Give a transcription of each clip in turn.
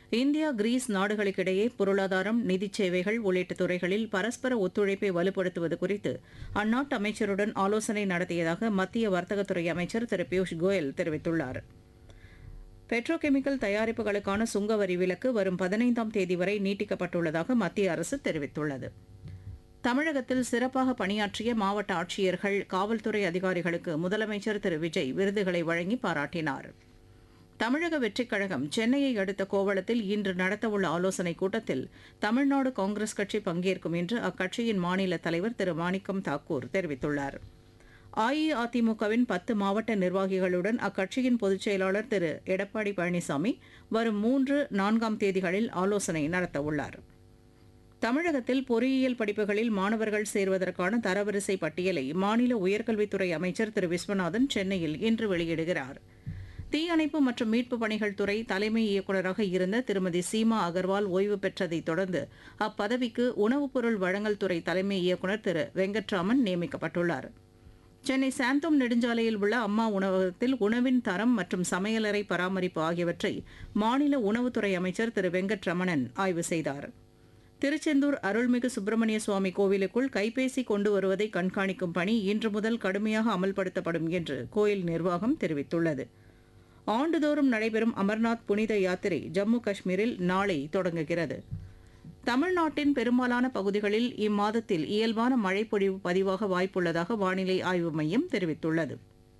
India Greece நாடுகளுக்கிடையே பொருளாதாரம் நிதிச் சேவைகள் உள்ளிட்ட துறைகளில் பரஸ்பர ஒத்துழைப்பை வலுப்படுத்துவது குறித்து அந்நாட்டு அமைச்சருடன் ஆலோசனை நடத்தியதாக மத்திய வர்த்தகத்துறை அமைச்சர் திரு பியூஷ் கோயல் தெரிவித்துள்ளார் பெட்ரோகெமிக்கல் தயாரிப்புகளுக்கான சுங்க வரி விலக்கு வரும் பதினைந்தாம் தேதி வரை நீட்டிக்கப்பட்டுள்ளதாக மத்திய அரசு தெரிவித்துள்ளது தமிழகத்தில் சிறப்பாக பணியாற்றிய மாவட்ட ஆட்சியர்கள் காவல்துறை அதிகாரிகளுக்கு முதலமைச்சர் திரு விஜய் விருதுகளை வழங்கி பாராட்டினார் தமிழக வெற்றிக் கழகம் சென்னையை அடுத்த கோவளத்தில் இன்று நடத்தவுள்ள ஆலோசனைக் கூட்டத்தில் தமிழ்நாடு காங்கிரஸ் கட்சி பங்கேற்கும் என்று அக்கட்சியின் மாநில தலைவர் திரு மாணிக்கம் தாக்கூர் தெரிவித்துள்ளார் அஇஅதிமுகவின் பத்து மாவட்ட நிர்வாகிகளுடன் அக்கட்சியின் பொதுச் செயலாளர் திரு எடப்பாடி பழனிசாமி வரும் மூன்று நான்காம் தேதிகளில் ஆலோசனை நடத்தவுள்ளார் தமிழகத்தில் பொறியியல் படிப்புகளில் மாணவர்கள் சேர்வதற்கான தரவரிசை பட்டியலை மாநில உயர்கல்வித்துறை அமைச்சர் திரு விஸ்வநாதன் சென்னையில் இன்று வெளியிடுகிறார் தீயணைப்பு மற்றும் மீட்புப் பணிகள் துறை தலைமை இயக்குநராக இருந்த திருமதி சீமா அகர்வால் ஓய்வு பெற்றதைத் தொடர்ந்து அப்பதவிக்கு உணவுப் பொருள் வழங்கல் துறை தலைமை இயக்குநர் திரு வெங்கட்ராமன் நியமிக்கப்பட்டுள்ளார் சென்னை சாந்தோம் நெடுஞ்சாலையில் உள்ள அம்மா உணவகத்தில் உணவின் தரம் மற்றும் சமையலறை பராமரிப்பு ஆகியவற்றை மாநில உணவுத்துறை அமைச்சர் திரு வெங்கட்ரமணன் ஆய்வு செய்தார் திருச்செந்தூர் அருள்மிகு சுப்பிரமணிய சுவாமி கோவிலுக்குள் கைபேசி கொண்டு வருவதை கண்காணிக்கும் பணி இன்று முதல் கடுமையாக அமல்படுத்தப்படும் என்று கோயில் நிர்வாகம் தெரிவித்துள்ளது ஆண்டுதோறும் நடைபெறும் அமர்நாத் புனித யாத்திரை ஜம்மு காஷ்மீரில் நாளை தொடங்குகிறது தமிழ்நாட்டின் பெரும்பாலான பகுதிகளில் இம்மாதத்தில் இயல்பான மழைப்பொழிவு பதிவாக வாய்ப்புள்ளதாக வானிலை ஆய்வு மையம் தெரிவித்துள்ளது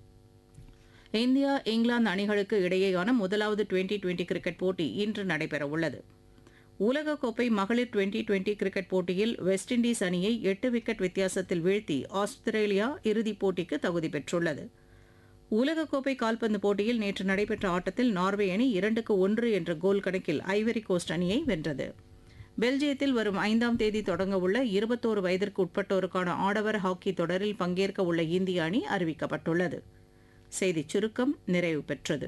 இந்தியா இங்கிலாந்து அணிகளுக்கு இடையேயான முதலாவது டுவெண்டி டுவெண்டி கிரிக்கெட் போட்டி இன்று நடைபெறவுள்ளது உலகக்கோப்பை மகளிர் டுவெண்டி டுவெண்டி கிரிக்கெட் போட்டியில் வெஸ்ட் இண்டீஸ் அணியை எட்டு விக்கெட் வித்தியாசத்தில் வீழ்த்தி ஆஸ்திரேலியா இறுதிப் போட்டிக்கு தகுதி பெற்றுள்ளது உலகக்கோப்பை கால்பந்து போட்டியில் நேற்று நடைபெற்ற ஆட்டத்தில் நார்வே அணி இரண்டுக்கு ஒன்று என்ற கோல் கணக்கில் ஐவரி கோஸ்ட் அணியை வென்றது பெல்ஜியத்தில் வரும் ஐந்தாம் தேதி தொடங்கவுள்ள இருபத்தோரு வயதிற்கு உட்பட்டோருக்கான ஆடவர் ஹாக்கி தொடரில் பங்கேற்க உள்ள இந்திய அணி அறிவிக்கப்பட்டுள்ளது செய்திச் சுருக்கம் நிறைவு பெற்றது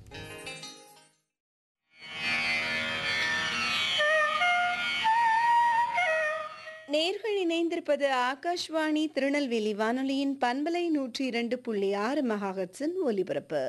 நேர்கள் இணைந்திருப்பது ஆகாஷ்வாணி திருநெல்வேலி வானொலியின் பண்பலை நூற்றி இரண்டு புள்ளி ஆறு மெகாஹட்ஸின் ஒலிபரப்பு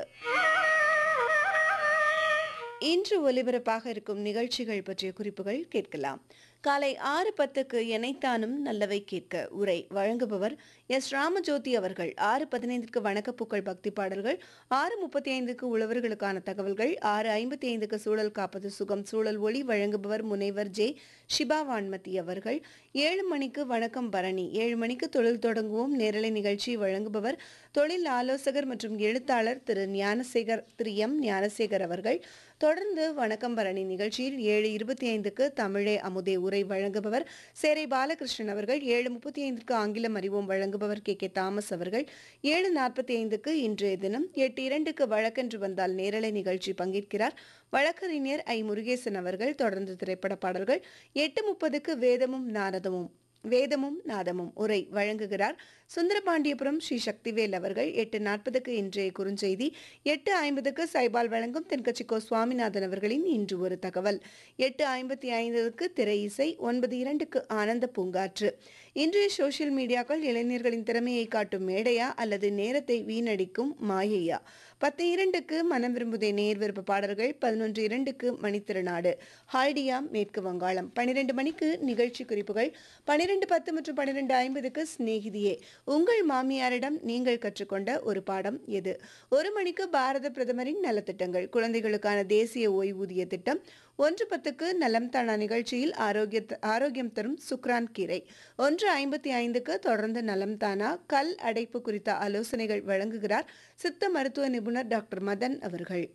இன்று ஒலிபரப்பாக இருக்கும் நிகழ்ச்சிகள் பற்றிய குறிப்புகள் கேட்கலாம் காலை ஆறு பத்துக்கு எனைத்தானும் நல்லவை கேட்க உரை வழங்குபவர் எஸ் ராமஜோதி அவர்கள் ஆறு பதினைந்துக்கு வணக்கப்பூக்கள் பக்தி பாடல்கள் ஆறு முப்பத்தி ஐந்துக்கு உழவர்களுக்கான தகவல்கள் ஆறு ஐம்பத்தி ஐந்துக்கு சூழல் காப்பது சுகம் சூழல் ஒளி வழங்குபவர் முனைவர் ஜே ஷிபா வான்மதி அவர்கள் ஏழு மணிக்கு வணக்கம் பரணி ஏழு மணிக்கு தொழில் தொடங்குவோம் நேரலை நிகழ்ச்சி வழங்குபவர் தொழில் ஆலோசகர் மற்றும் எழுத்தாளர் திரு ஞானசேகர் திரு எம் ஞானசேகர் அவர்கள் தொடர்ந்து வணக்கம் பரணி நிகழ்ச்சியில் ஏழு இருபத்தி ஐந்துக்கு தமிழே அமுதே உரை வழங்குபவர் சேரை பாலகிருஷ்ணன் அவர்கள் ஏழு முப்பத்தி ஐந்துக்கு ஆங்கிலம் அறிவோம் வழங்குபவர் கே கே தாமஸ் அவர்கள் ஏழு நாற்பத்தி ஐந்துக்கு இன்றைய தினம் எட்டு இரண்டுக்கு வழக்கென்று வந்தால் நேரலை நிகழ்ச்சி பங்கேற்கிறார் வழக்கறிஞர் ஐ முருகேசன் அவர்கள் தொடர்ந்து திரைப்பட பாடல்கள் எட்டு முப்பதுக்கு வேதமும் நாரதமும் வேதமும் நாதமும் உரை வழங்குகிறார் சுந்தரபாண்டியபுரம் ஸ்ரீ சக்திவேல் அவர்கள் எட்டு நாற்பதுக்கு இன்றைய குறுஞ்செய்தி எட்டு ஐம்பதுக்கு சைபால் வழங்கும் தென்கட்சிக்கோ சுவாமிநாதன் அவர்களின் இன்று ஒரு தகவல் எட்டு ஐம்பத்தி ஐந்துக்கு திரை இசை ஒன்பது இரண்டுக்கு ஆனந்த பூங்காற்று இன்றைய சோசியல் மீடியாக்கள் இளைஞர்களின் திறமையை காட்டும் மேடையா அல்லது நேரத்தை வீணடிக்கும் மாயையா பத்து இரண்டுக்கு மனம் விரும்புதே நேர் விருப்ப பாடல்கள் பதினொன்று இரண்டுக்கு மணித்திருநாடு ஹால்டியா மேற்கு வங்காளம் பன்னிரண்டு மணிக்கு நிகழ்ச்சி குறிப்புகள் பன்னிரண்டு பத்து மற்றும் பன்னிரண்டு ஐம்பதுக்கு சிநேகிதியே உங்கள் மாமியாரிடம் நீங்கள் கற்றுக்கொண்ட ஒரு பாடம் எது ஒரு மணிக்கு பாரத பிரதமரின் நலத்திட்டங்கள் குழந்தைகளுக்கான தேசிய ஓய்வூதிய திட்டம் ஒன்று பத்துக்கு நலம் தானா நிகழ்ச்சியில் ஆரோக்கிய ஆரோக்கியம் தரும் சுக்ரான் கீரை ஒன்று ஐம்பத்தி ஐந்துக்கு தொடர்ந்து நலம் தானா கல் அடைப்பு குறித்த ஆலோசனைகள் வழங்குகிறார் சித்த மருத்துவ நிபுணர் டாக்டர் மதன் அவர்கள்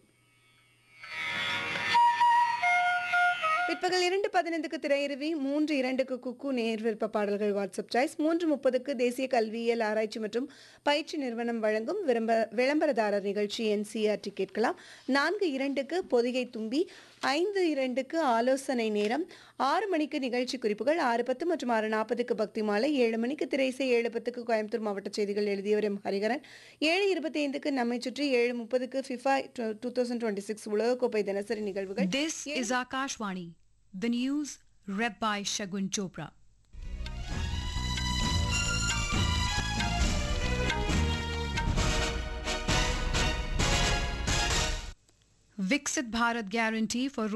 பிற்பகல் இரண்டு பதினைந்துக்கு திரையருவி மூன்று இரண்டுக்கு குக்கு நேர் விருப்ப பாடல்கள் வாட்ஸ்அப் சாய்ஸ் மூன்று முப்பதுக்கு தேசிய கல்வியியல் ஆராய்ச்சி மற்றும் பயிற்சி நிறுவனம் வழங்கும் விளம்ப விளம்பரதாரர் நிகழ்ச்சி என்சிஆர்டி கேட்கலாம் நான்கு இரண்டுக்கு பொதிகை தும்பி ஐந்து இரண்டுக்கு ஆலோசனை நேரம் ஆறு மணிக்கு நிகழ்ச்சி குறிப்புகள் ஆறு பத்து மற்றும் ஆறு நாற்பதுக்கு பக்தி மாலை ஏழு மணிக்கு திரைசை ஏழு பத்துக்கு கோயம்புத்தூர் மாவட்ட செய்திகள் எழுதியவர் எம் ஹரிகரன் ஏழு இருபத்தி ஐந்துக்கு நம்மை சுற்றி ஏழு முப்பதுக்கு FIFA two thousand twenty six உலகக்கோப்பை தினசரி நிகழ்வுகள் This is Akashwani. The news read by Shagun Chopra. Viksit Bharat Guarantee for